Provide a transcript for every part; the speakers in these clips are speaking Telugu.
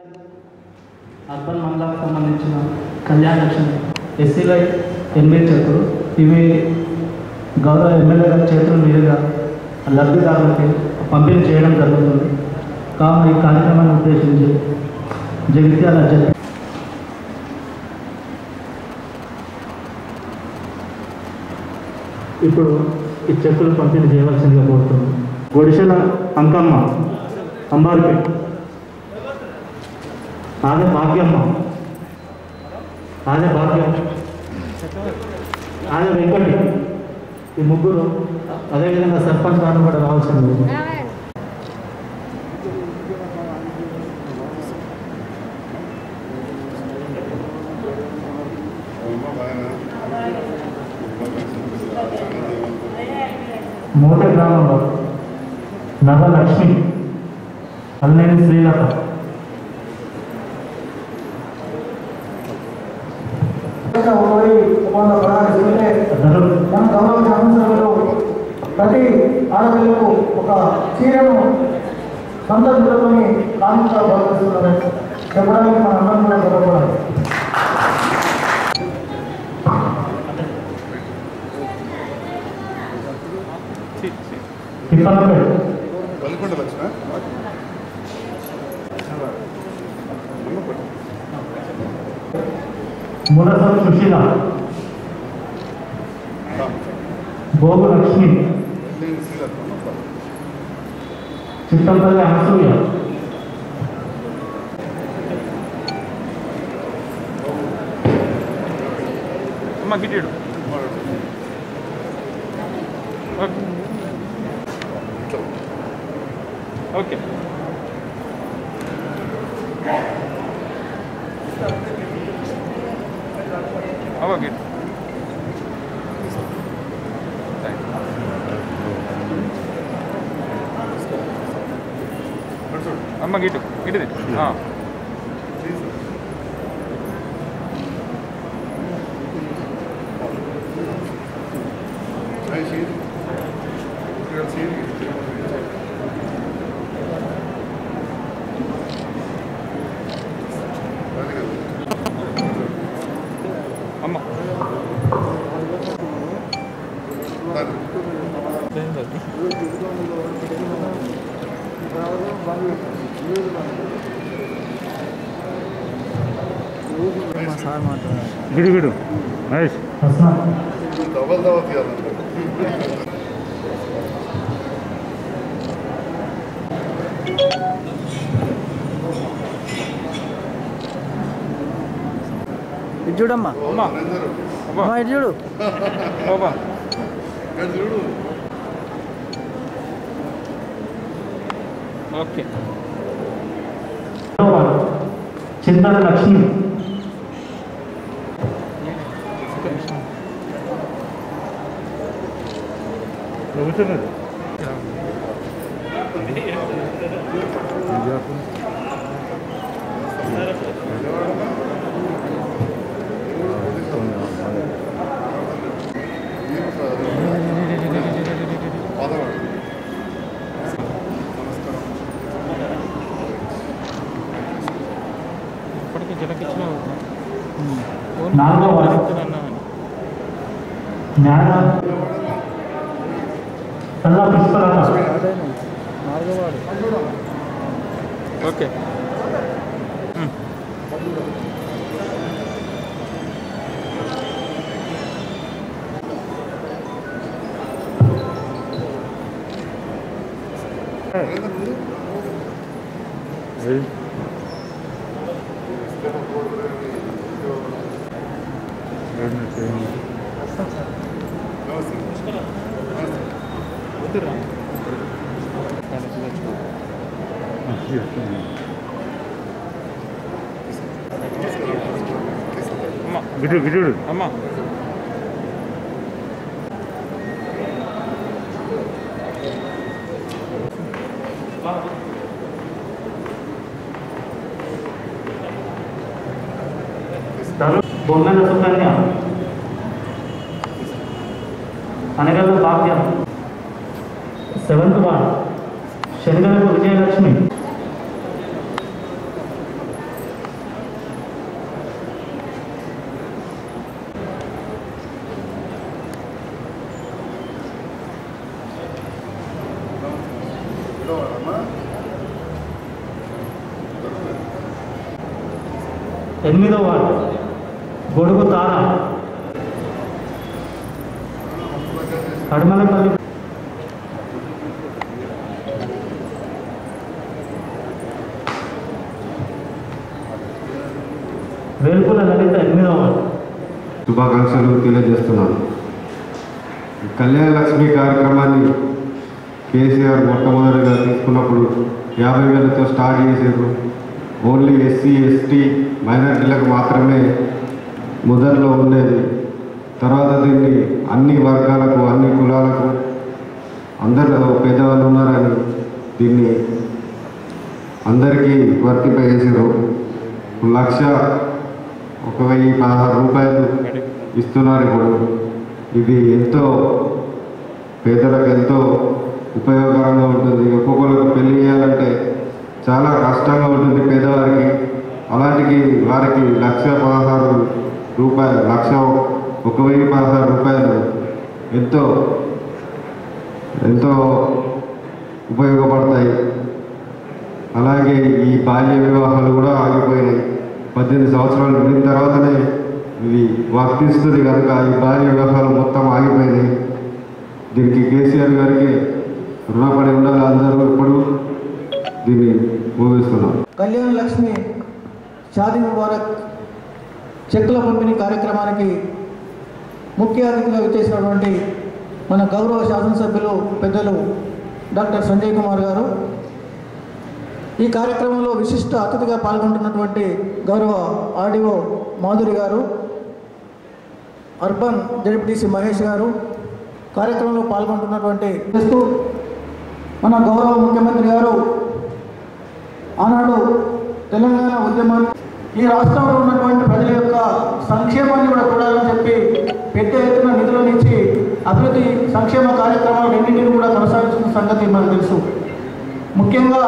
అర్బన్ మండలానికి సంబంధించిన కళ్యాణ లక్ష్మి ఎస్సీలై ఎనిమిది చెక్కులు ఇవి గౌరవ ఎమ్మెల్యే గారి చేతుల మీదుగా లబ్ధిదారులకి పంపిణీ చేయడం జరుగుతుంది కావున ఈ కార్యక్రమాన్ని ఉద్దేశించి జగిత్యాల జడ్ ఇప్పుడు ఈ చెక్కులు పంపిణీ చేయవలసిందిగా కోరుతున్నాం ఒడిశల అంకమ్మ అంబార్పేట్ ఆమె భాగ్యమ్మ ఆమె భాగ్యం ఆమె వెంకటి ఈ ముగ్గురు అదేవిధంగా సర్పంచ్ గారు కూడా రావాల్సింది మూట గ్రామంలో నవలక్ష్మి అల్లేని శ్రీలత ధనుర్ మన గౌరవ శాసనసభలో ప్రతి ఆడపిల్లకు ఒక చీరను సొంత దుడ్డుకొని కానుక భావిస్తున్నారని చెప్పడానికి మన అందరం కూడా గర్వపడాలి తిప్పలపేట పల్లికొండ వచ్చిన మురసం సుశీల భోగు లక్ష్మి చిట్టంపల్లి అనసూయ అమ్మ గిట్టాడు ఓకే అవ్వ గిట్ అమ్మ గిట్టు గిట్టుది ఆ. అమ్మ గిడు గిడు మహేష్ హస్నా డబల్ దవ తీయాలంటే ఇది చూడమ్మా అమ్మ అందరూ అబ్బా ఇది చూడు అబ్బా ఇక్కడ చూడు ఓకే చింతన లక్ష్మి కూర్చున్నది పదవాడు ఇప్పటికీ జలకిచ్చిన నాలుగో వార్డు జ్ఞాన కల్లా పుష్పలత ఓకే నమస్తే అమ్మ గిడు గిడు అమ్మ బొమ్మల సుకన్య అనగల భాగ్యం సెవెంత్ వార్డ్ శనిగలకు విజయలక్ష్మి ఎనిమిదో వార్డు గొడుగు తార కడమలపల్లి వేల్పుల లలిత ఎనిమిదో వార్డు శుభాకాంక్షలు తెలియజేస్తున్నాను ఈ కళ్యాణ లక్ష్మి కార్యక్రమాన్ని కేసీఆర్ మొట్టమొదటిగా తీసుకున్నప్పుడు యాభై వేలతో స్టార్ట్ చేసారు ఓన్లీ ఎస్సీ ఎస్టీ మైనారిటీలకు మాత్రమే మొదట్లో ఉండేది తర్వాత దీన్ని అన్ని వర్గాలకు అన్ని కులాలకు అందరు పేదవాళ్ళు ఉన్నారని దీన్ని అందరికీ వర్తింపజేసారు లక్ష ఒక వెయ్యి పదహారు రూపాయలు ఇస్తున్నారు ఇప్పుడు ఇది ఎంతో పేదలకు ఎంతో ఉపయోగకరంగా ఉంటుంది ఒక్కొక్కరికి పెళ్లి చేయాలంటే చాలా కష్టంగా ఉంటుంది పేదవారికి అలాంటికి వారికి లక్ష పదహారు రూపాయలు లక్ష ఒక వెయ్యి పదహారు రూపాయలు ఎంతో ఎంతో ఉపయోగపడతాయి అలాగే ఈ బాల్య వివాహాలు కూడా ఆగిపోయినాయి పద్దెనిమిది సంవత్సరాలు నిండిన తర్వాతనే ఇది వర్తిస్తుంది కనుక ఈ బాల్య వివాహాలు మొత్తం ఆగిపోయినాయి దీనికి కేసీఆర్ గారికి రుణపడి ఉండాలి అందరూ ఇప్పుడు దీన్ని ముగిస్తున్నాం కళ్యాణ లక్ష్మి షాదీ ముబారక్ చెక్కుల పంపిణీ కార్యక్రమానికి ముఖ్య అతిథిగా విచ్చేసినటువంటి మన గౌరవ శాసనసభ్యులు పెద్దలు డాక్టర్ సంజయ్ కుమార్ గారు ఈ కార్యక్రమంలో విశిష్ట అతిథిగా పాల్గొంటున్నటువంటి గౌరవ ఆర్డీఓ మాధురి గారు అర్బన్ జడ్పీటీసీ మహేష్ గారు కార్యక్రమంలో పాల్గొంటున్నటువంటి చేస్తూ మన గౌరవ ముఖ్యమంత్రి గారు ఆనాడు తెలంగాణ ఉద్యమాన్ని ఈ రాష్ట్రంలో ఉన్నటువంటి ప్రజల యొక్క సంక్షేమాన్ని కూడా చూడాలని చెప్పి పెద్ద ఎత్తున నిధులను ఇచ్చి అభివృద్ధి సంక్షేమ కార్యక్రమాలు రెండింటిని కూడా కొనసాగిస్తున్న సంగతి మనకు తెలుసు ముఖ్యంగా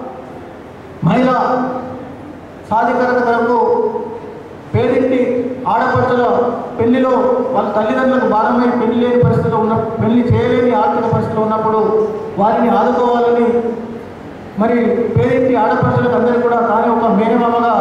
మహిళా సాధికారత కొరకు పేదింటి ఆడపడుచుల పెళ్లిలో వాళ్ళ తల్లిదండ్రులకు భారమై పెళ్లి లేని పరిస్థితిలో ఉన్న పెళ్లి చేయలేని ఆర్థిక పరిస్థితిలో ఉన్నప్పుడు వారిని ఆదుకోవాలని మరి పేదింటి ఆడపడుచులకు అందరికీ కూడా తానే ఒక మేనమామగా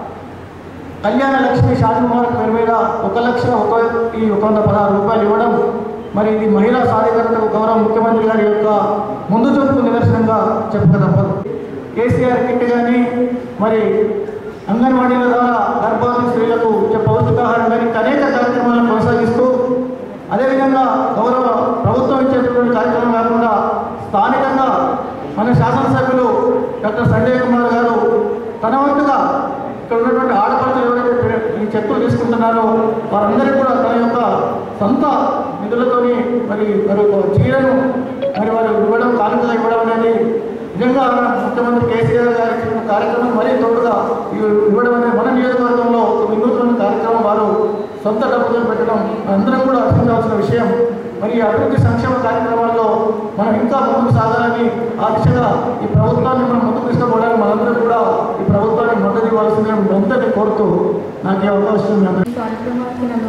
కళ్యాణ లక్ష్మి షాజీకుమార్ పేరు మీద ఒక లక్ష ఒక ఈ ఒక వంద పదహారు రూపాయలు ఇవ్వడం మరి ఇది మహిళా సాధికారతకు గౌరవ ముఖ్యమంత్రి గారి యొక్క ముందు చూపు నిదర్శనంగా చెప్పక తప్పదు కేసీఆర్ కిట్ కానీ మరి అంగన్వాడీల ద్వారా గర్భవతి స్త్రీలకు ఇచ్చే పౌష్టికాహారం కానీ ఇంకా అనేక కార్యక్రమాలను కొనసాగిస్తూ అదేవిధంగా గౌరవ ప్రభుత్వం ఇచ్చేటువంటి కార్యక్రమం కాకుండా స్థానికంగా మన శాసనసభ్యులు డాక్టర్ సంజయ్ కుమార్ గారు తన వంతుగా ఇక్కడ ఉన్నటువంటి ఆడపడుచులు ఎవరైతే పే- ఈ చెక్కులు తీసుకుంటున్నారో వారందరికీ కూడా తన యొక్క సొంత నిధులతోని మరి మరి ఒక చీరను మరి వారు ఇవ్వడం కానుకగా ఇవ్వడం అనేది నిజంగా ముఖ్యమంత్రి కేసీఆర్ గారు ఇచ్చిన కార్యక్రమం మరీ తోడుగా ఇవి- ఇవ్వడం అనేది మన నియోజకవర్గంలో ఒక వినూత్న కార్యక్రమం వారు సొంత డబ్బుతో పెట్టడం అందరం కూడా హర్షించాల్సిన విషయం మరి ఈ అభివృద్ధి సంక్షేమ కార్యక్రమాల్లో మనం ఇంకా ముందుకు సాగాలని ఆ దిశగా ఈ ప్రభుత్వాన్ని మనం ముందుకు తీసుకుపోవడానికి మనందరం కూడా ఈ ప్రభుత్వాన్ని మద్దతు ఇవ్వాల్సిందే అంతటి కోరుతూ నాకు ఈ అవకాశం మీ అందరికీ ఈ కార్యక్రమానికి నన్ను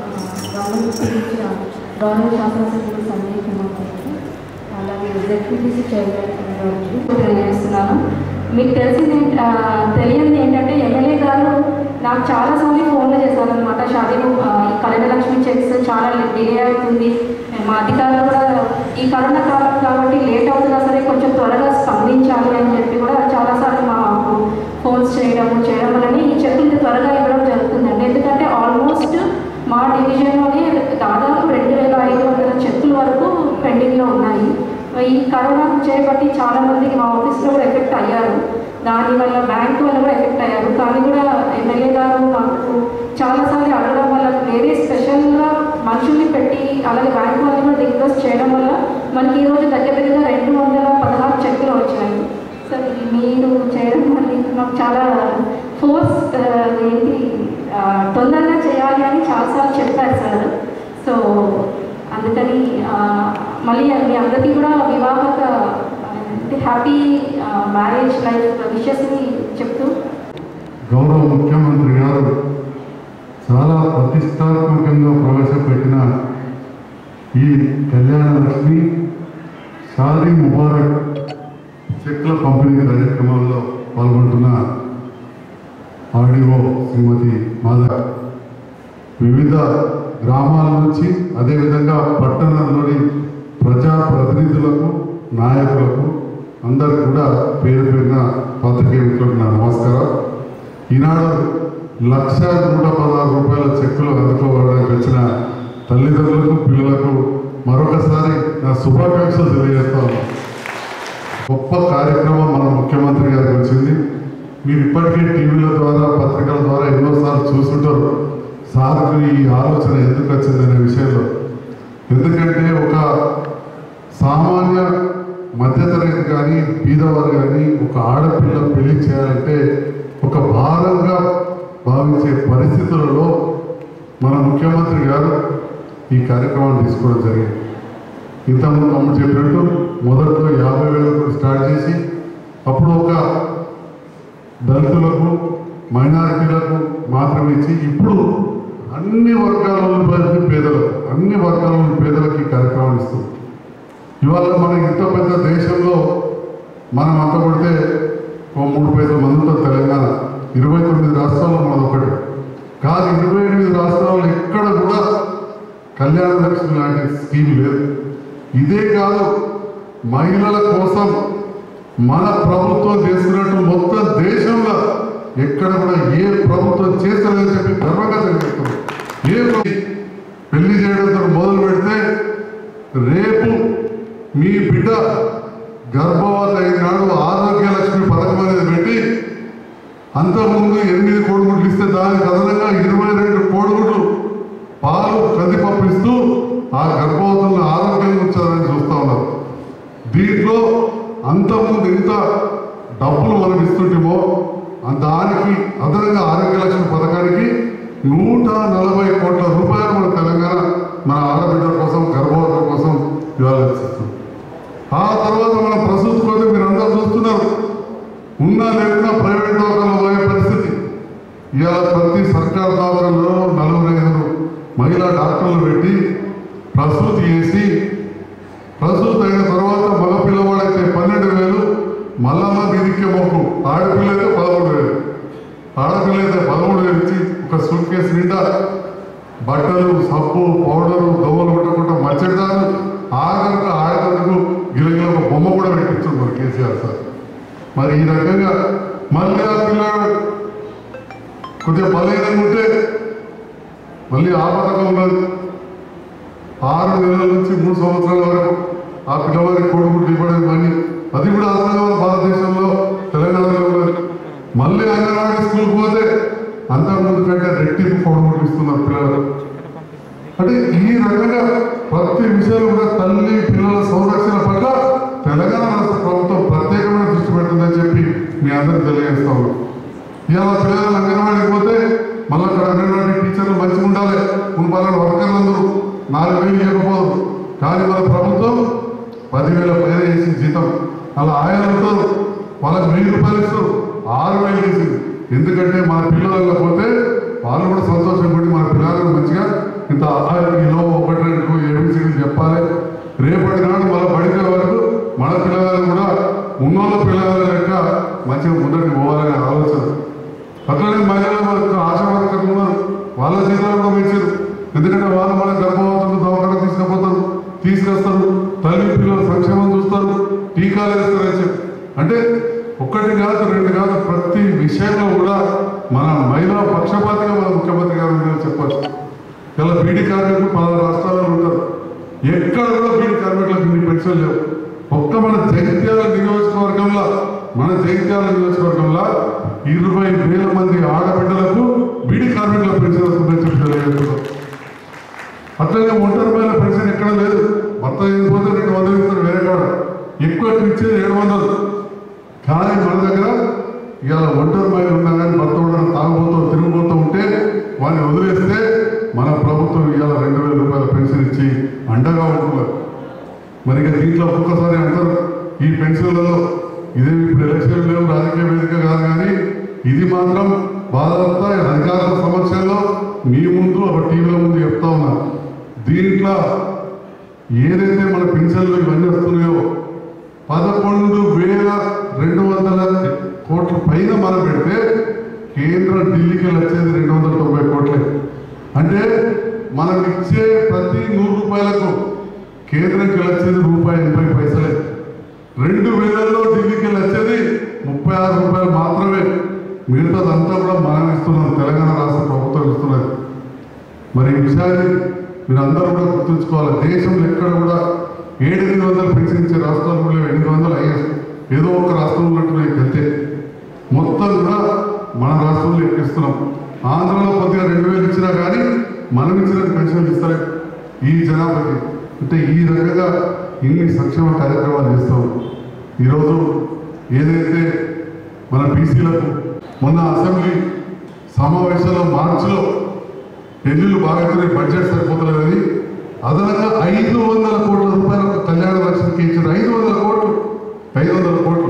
గమనించిన గౌరవ శాసనసభ్యులు సంజయ్ కుమార్ గారికి అలాగే జెడ్పీటీసీ చైర్మన్ గారికి తెలియజేస్తున్నాను మీకు తెలిసింది ఏంట- ఆ, తెలియంది ఏంటంటే ఎమ్మెల్యే గారు నాకు చాలాసార్లు ఫోన్లు చేశారనమాట షాదీ ఆ, ఈ కళ్యాణ లక్ష్మి చెక్స్ చాలా డిలే అవుతుంది మా అధికారులు కూడా ఈ కరోనా కాలం కాబట్టి లేట్ అవుతున్నా సరే కొంచెం త్వరగా స్పందించాలి అని చెప్పి కూడా చాలాసార్లు మాకు ఫోన్స్ చేయడం చేయడం వలన ఈ చెక్కులు త్వరగా ఇవ్వడం జరుగుతుందండి ఎందుకంటే ఆల్మోస్ట్ మా డివిజన్లోనే దాదాపు రెండు వేల ఐదు వందల చెక్కుల వరకు పెండింగ్లో ఉన్నాయి ఈ కరోనా చేపట్టి చాలా మందికి మా ఆఫీస్లో కూడా ఎఫెక్ట్ అయ్యారు దానివల్ల బ్యాంక్ వల్ల కూడా ఎఫెక్ట్ అయ్యారు కానీ కూడా ఎమ్మెల్యే గారు మాకు చాలాసార్లు అడగడం వల్ల వేరే స్పెషల్గా మనుషుల్ని పెట్టి అలాగే బ్యాంక్ వాళ్ళని కూడా రిక్వెస్ట్ చేయడం వల్ల మనకి ఈరోజు దగ్గర దగ్గర రెండు వందల పదహారు చెక్కులు వచ్చినాయి సో ఇది మీరు చేయడం వల్ల మాకు చాలా ఫోర్స్ ఏంటి ఆ, తొందరగా చేయాలి అని చాలాసార్లు చెప్పారు సార్ సో అందుకని ఆ, మళ్ళీ మీ అందరికీ కూడా వివాహక హ్యాపీ మ్యారేజ్ లైఫ్ విషెస్ని చెప్తూ గౌరవ ముఖ్యమంత్రి గారు చాలా ప్రతిష్టాత్మకంగా ప్రవేశపెట్టిన ఈ కళ్యాణ లక్ష్మి షాదీ ముబారక్ చెక్ల పంపిణీ కార్యక్రమంలో పాల్గొంటున్న ఆడిఓ శ్రీమతి మాధవ్ వివిధ గ్రామాల నుంచి అదేవిధంగా పట్టణంలోని ప్రజా ప్రతినిధులకు నాయకులకు అందరికి కూడా పేరు పేరున పత్రికే మిత్రులకు నా నమస్కారం ఈనాడు లక్ష నూట పదహారు రూపాయల చెక్కులు అందుకోవడానికి వచ్చిన తల్లిదండ్రులకు పిల్లలకు మరొకసారి నా శుభాకాంక్షలు తెలియజేస్తాను గొప్ప కార్యక్రమం మన ముఖ్యమంత్రి గారికి వచ్చింది మీరు ఇప్పటికే టీవీల ద్వారా పత్రికల ద్వారా ఎన్నోసార్లు చూస్తుంటారు సార్కు ఈ ఆలోచన ఎందుకు వచ్చిందనే విషయంలో ఎందుకంటే ఒక సామాన్య మధ్యతరగతి కానీ బీదవారు కానీ ఒక ఆడపిల్ల పెళ్లి చేయాలంటే ఒక భారంగా భావించే పరిస్థితులలో మన ముఖ్యమంత్రి గారు ఈ కార్యక్రమాన్ని తీసుకోవడం జరిగింది ఇంతకుముందు తమ్ముడు చెప్పినట్టు మొదట్లో యాభై వేలతో స్టార్ట్ చేసి అప్పుడు ఒక దళితులకు మైనారిటీలకు మాత్రమే ఇచ్చి ఇప్పుడు అన్ని వర్గాల వారికి పేదలకు అన్ని వర్గాల పేదలకు ఈ కార్యక్రమం ఇస్తుంది ఇవాళ మన ఇంత పెద్ద దేశంలో మనం అంత పడితే ఓ మూడు పైసల మందితో తెలంగాణ ఇరవై తొమ్మిది రాష్ట్రాల్లో మనది ఒకటి కాదు ఇరవై ఎనిమిది రాష్ట్రాల్లో ఎక్కడ కూడా కళ్యాణ లక్ష్మి లాంటి స్కీమ్ లేదు ఇదే కాదు మహిళల కోసం మన ప్రభుత్వం చేస్తున్నట్టు మొత్తం దేశంలో ఎక్కడ కూడా ఏ ప్రభుత్వం చేస్తలేదని చెప్పి గర్వంగా తెలియజేస్తున్నాం ఏ ప్ర- పెళ్లి చేయడంతో మొదలు పెడితే రేపు మీ బిడ్డ గర్భవతి అయిన నాడు ఆరోగ్య లక్ష్మి పథకం అనేది పెట్టి అంతకుముందు ఎనిమిది కోడిగుడ్లు ఇస్తే దానికి అదనంగా ఇరవై రెండు కోడిగుడ్లు పాలు కందిపప్పు ఇస్తూ ఆ గర్భవతులను ఆరోగ్యంగా ఉంచాలని చూస్తా ఉన్నారు దీంట్లో అంతకుముందు ఎంత డబ్బులు మనం ఇస్తుంటేమో ఆ దానికి అదనంగా ఆరోగ్య లక్ష్మి పథకానికి నూట నలభై కోట్ల రూపాయలు మన తెలంగాణ మన ఆడబిడ్డల కోసం గర్భవతుల కోసం ఇవాళ ఇస్తున్నాం ఆ తర్వాత మన ప్రసూతి కోసం మీరు అందరూ చూస్తున్నారు ఉన్నా లేకున్నా ప్రైవేట్ దవాఖానలో పోయే పరిస్థితి ఇవాళ ప్రతి సర్కార్ దవాఖానలో నలుగురు ఐదుగురు మహిళా డాక్టర్లు పెట్టి ప్రసూతి చేసి ప్రసూతి అయిన తర్వాత మగ పిల్లవాడైతే పన్నెండు వేలు మల్లమ్మ దీనికి మొక్కు ఆడపిల్ల అయితే పదమూడు వేలు ఆడపిల్ల అయితే పదమూడు వేలు ఇచ్చి ఒక సూట్ కేసు నిండా బట్టలు సబ్బు పౌడరు దోమలు కొట్టకుండా మచ్చడిదారు ఆఖరికి ఆడటకు గిలగిల ఒక బొమ్మ కూడా పెట్టించారు మరి కేసీఆర్ సార్ మరి ఈ రకంగా మళ్ళీ ఆ పిల్లాడు కొద్దిగా బలహీనంగా ఉంటే మళ్ళీ ఆ పథకం ఉన్నది ఆరు నెలల నుంచి మూడు సంవత్సరాల వరకు ఆ పిల్లవారికి కొడుకులు ఇవ్వడం కానీ అది కూడా అదనంగా మన భారతదేశంలో తెలంగాణలో ఉన్నది మళ్ళీ అంగన్వాడీ స్కూల్కి పోతే అంతకుముందు కంటే రెట్టింపు కొడుకులు ఇస్తున్నారు పిల్లలు అంటే ఈ రకంగా ప్రతి విషయాలు కూడా తల్లి పిల్లల సంరక్షణ పట్ల తెలంగాణ రాష్ట్ర ప్రభుత్వం ప్రత్యేకమైన దృష్టి పెడుతుందని చెప్పి మీ అందరికి తెలియజేస్తా ఉన్నాం ఇవాళ పిల్లలు అంగన్వాడికి పోతే మళ్ళీ అక్కడ అంగన్వాడీ టీచర్లు మంచిగా ఉండాలి మున్పాలని వర్కర్లు అందరూ నాలుగు వేలు ఇవ్వకపోదు కానీ మన ప్రభుత్వం పదివేల పైన వేసి జీతం అలా ఆయన ఉంటారు వాళ్ళకి వెయ్యి రూపాయలు ఇస్తారు ఆరు వేలు వేసింది ఎందుకంటే మన పిల్లలు పోతే వాళ్ళు కూడా సంతోషపడి మన పిల్లలను మంచిగా ఇంత ఈలో ఒకటి రెండు ఏబిసిడీలు చెప్పాలి రేపటి నాడు మన పడితే వరకు మన పిల్లలను కూడా ఉన్నోళ్ళ పిల్లల లెక్క మంచిగా ముందరికి పోవాలనే ఆలోచన అట్లనే మహిళల వరకు ఆశా వర్కర్లు ఉన్నారు వాళ్ళ జీతాలు కూడా పెంచారు ఎందుకంటే వాళ్ళు మన గర్భవతులు దవాఖాన తీసుకుపోతారు తీసుకొస్తారు తల్లి పిల్లల సంక్షేమం చూస్తారు టీకాలు వేస్తారని చెప్పి అంటే ఒక్కటి కాదు రెండు కాదు ప్రతి విషయంలో కూడా మన మహిళా పక్షపాతిగా మన ముఖ్యమంత్రి గారు ఉన్నారని చెప్పచ్చు ఇలా బీడీ కార్మికులు పలు రాష్ట్రాల్లో ఉంటారు ఎక్కడ కూడా బీడీ కార్మికులకు ఇన్ని పెన్షన్ లేవు ఒక్క మన జగిత్యాల నియోజకవర్గంలో మన జగిత్యాల నియోజకవర్గంలో ఇరవై వేల మంది ఆడబిడ్డలకు బీడీ కార్మికుల పెన్షన్ వస్తుందని చెప్పి తెలియజేస్తున్నాం అట్లనే ఒంటరి మహిళ పెన్షన్ ఎక్కడ లేదు భర్త అయిపోతే రెండు వందలు ఇస్తారు వేరే కాడ ఎక్కువ ఇచ్చేది ఏడు వందలు కానీ మన దగ్గర ఇవాళ ఒంటరి మహిళ ఉన్నా కానీ భర్త ఉండడం తాగుబోతూ తిరిగిపోతూ ఉంటే వాడిని వదిలేస్తే మన ప్రభుత్వం ఇవాళ రెండు వేల రూపాయల పెన్షన్ ఇచ్చి అండగా ఉంటున్నారు మరి ఇక దీంట్లో ఒక్కొక్కసారి అంటారు ఈ పెన్షన్లలో ఇదే ఇప్పుడు ఎలక్షన్ లేవు రాజకీయ వేదిక కాదు కానీ ఇది మాత్రం బాధంతా అధికారుల సమక్షంలో మీ ముందు ఒక టీవీల ముందు చెప్తా ఉన్నా దీంట్లో ఏదైతే మన పెన్షన్లు ఇవన్నీ వస్తున్నాయో పదకొండు వేల రెండు వందల కోట్ల పైన మనం పెడితే కేంద్రం ఢిల్లీకి వెళ్ళి వచ్చేది రెండు వందల తొంభై కోట్లే అంటే మనం ఇచ్చే ప్రతి నూరు రూపాయలకు కేంద్రంకి వెళ్ళి వచ్చేది రూపాయి ఎనభై పైసలే రెండు వేలలో ఢిల్లీకి వెళ్ళి వచ్చేది ముప్పై ఆరు రూపాయలు మాత్రమే మిగతాదంతా కూడా మనం ఇస్తున్నాం తెలంగాణ రాష్ట్ర ప్రభుత్వం ఇస్తున్నది మరి ఈ విషయాన్ని మీరందరూ కూడా గుర్తుంచుకోవాలి దేశంలో ఎక్కడ కూడా ఏడెనిమిది వందలు పెన్షన్ ఇచ్చే రాష్ట్రాలు కూడా లేవు. ఎనిమిది వందలు అయ్యారు ఏదో ఒక రాష్ట్రం ఉన్నట్టున్నాయి అంతే మొత్తం కూడా మన రాష్ట్రంలో ఎక్కిస్తున్నాం ఆంధ్రలో కొద్దిగా రెండు వేలు ఇచ్చినా కానీ మనం ఇచ్చిన పెన్షన్లు ఇస్తారు ఈ జనాభాకి అంటే ఈ రకంగా ఇన్ని సంక్షేమ కార్యక్రమాలు చేస్తాం ఈరోజు ఏదైతే మన బీసీలకు మొన్న అసెంబ్లీ సమావేశంలో మార్చిలో ఢిల్లీలో బాగా బడ్జెట్ సరిపోతలేదని అదనంగా ఐదు వందల కోట్ల రూపాయలు ఒక కళ్యాణ లక్ష్మికి ఇచ్చారు ఐదు వందల కోట్లు ఐదు వందల కోట్లు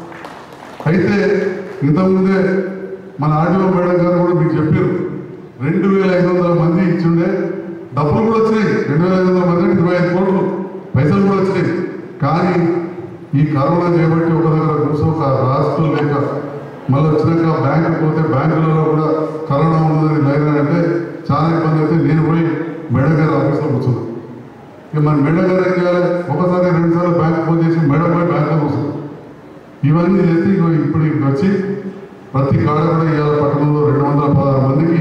అయితే ఇంతకుముందే మన ఆర్డీఓ మేడం గారు కూడా మీకు చెప్పారు రెండు వేల ఐదు వందల మంది ఇచ్చిండే డబ్బులు కూడా వచ్చినాయి రెండు వేల ఐదు వందల మంది అంటే ఇరవై ఐదు కోట్లు పైసలు కూడా వచ్చినాయి కానీ ఈ కరోనా చేయబట్టి ఒక దగ్గర కూర్చో ఒక రాష్ట్రం లేక మళ్ళీ వచ్చినాక బ్యాంకు పోతే బ్యాంకులలో కూడా కరోనా ఉన్నదని లైన్ అంటే చాలా ఇబ్బంది అయితే నేను పోయి మేడం గారి ఆఫీస్లో కూర్చున్నాను ఇక మన మేడం గారు ఏం చేయాలి ఒకసారి రెండు సార్లు బ్యాంక్ ఫోన్ చేసి మేడం పోయి బ్యాంక్లో కూర్చున్నాను ఇవన్నీ చేసి ఇగో ఇప్పుడు ఇక్కడికి వచ్చి ప్రతి కాడ కూడా ఇవాళ పట్టణంలో రెండు వందల పదహారు మందికి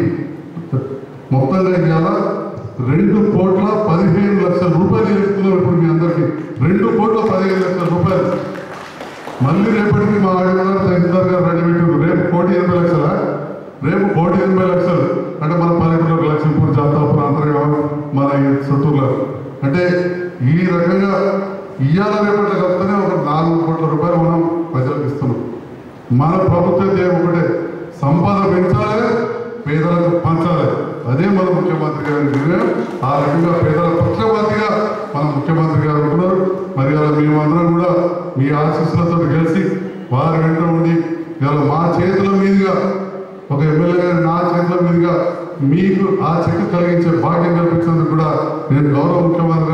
మొత్తంగా ఇవాళ రెండు కోట్ల పదిహేను లక్షల రూపాయలు ఇస్తున్నాం ఇప్పుడు మీ అందరికీ రెండు కోట్ల పదిహేను లక్షల రూపాయలు మళ్ళీ రేపటికి మా ఆడిగారు తహసీల్దార్ గారు రెడీ పెట్టారు రేపు కోటి ఎనభై లక్షల రేపు కోటి ఎనభై లక్షలు అంటే మన పల్లెటూరు లక్ష్మీపూర్ జాతాపురం అంతర్గామం మన ఈ చుట్టూరులో అంటే ఈ రకంగా ఇవాళ రేపట్ల కలిపితేనే ఒక నాలుగు కోట్ల రూపాయలు మనం ప్రజలకు ఇస్తున్నాం మన ప్రభుత్వ ధ్యేయం ఒకటే సంపద పెంచాలి పేదలకు పంచాలి అదే మన ముఖ్యమంత్రి గారి నిర్ణయం ఆ రకంగా పేదల పక్షపాతిగా మన ముఖ్యమంత్రి గారు ఉంటున్నారు మరి అలా మేమందరం కూడా మీ ఆశీస్సులతో కలిసి వారి వెంట ఉండి ఇవాళ మా చేతుల మీదుగా ఒక ఎమ్మెల్యే గారి నా చేతుల మీదుగా మీకు ఆ చెక్కు కలిగించే భాగ్యం కల్పించినందుకు కూడా నేను గౌరవ ముఖ్యమంత్రి